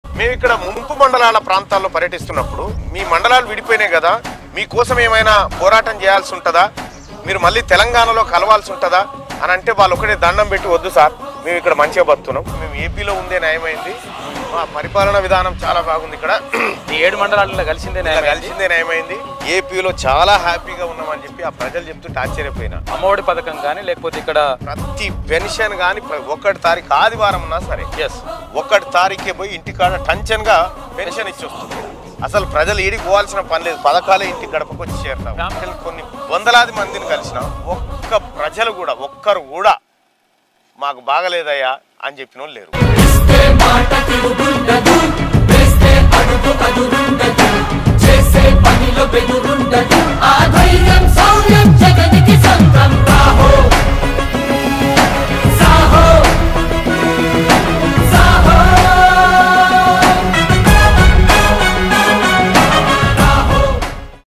మేము ఇక్కడ ముంపు మండలాల ప్రాంతాల్లో పర్యటిస్తున్నప్పుడు మీ మండలాలు విడిపోయినాయి కదా మీకోసం ఏమైనా పోరాటం చేయాల్సి ఉంటుందా మీరు మళ్ళీ తెలంగాణలో కలవాల్సి ఉంటుందా అని అంటే వాళ్ళు ఒకటే దండం పెట్టి వద్దు సార్ మేము ఇక్కడ మంచిగా బతున్నాం మేము ఏపీలో ఉందే న్యాయమైంది మా పరిపాలన విధానం చాలా బాగుంది ఇక్కడ ఈ ఏడు మండలాల్లో కలిసిందే ఇలా కలిసిందే న్యాయమైంది ఏపీలో చాలా హ్యాపీగా ఉన్నామని చెప్పి ఆ ప్రజలు చెప్తుంటే ఆశ్చర్యపోయినా అమ్మఒడి పథకం కానీ లేకపోతే ఇక్కడ ప్రతి పెన్షన్ కానీ ఒకటి తారీఖు ఆదివారం ఉన్నా సరే ఎస్ ఒకటి తారీఖే పోయి ఇంటికాడ టెన్షన్ గా పెన్షన్ ఇచ్చి వస్తుంది అసలు ప్రజలు ఏడికి పోవాల్సిన పని లేదు పథకాలే ఇంటి గడపకు వచ్చి చేరుతాం అసలు కొన్ని వందలాది మందిని కలిసిన ఒక్క ప్రజలు కూడా ఒక్కరు కూడా మాకు బాగలేదయ్యా అని చెప్పిన వాళ్ళు లేరు మాట తిరుగుండ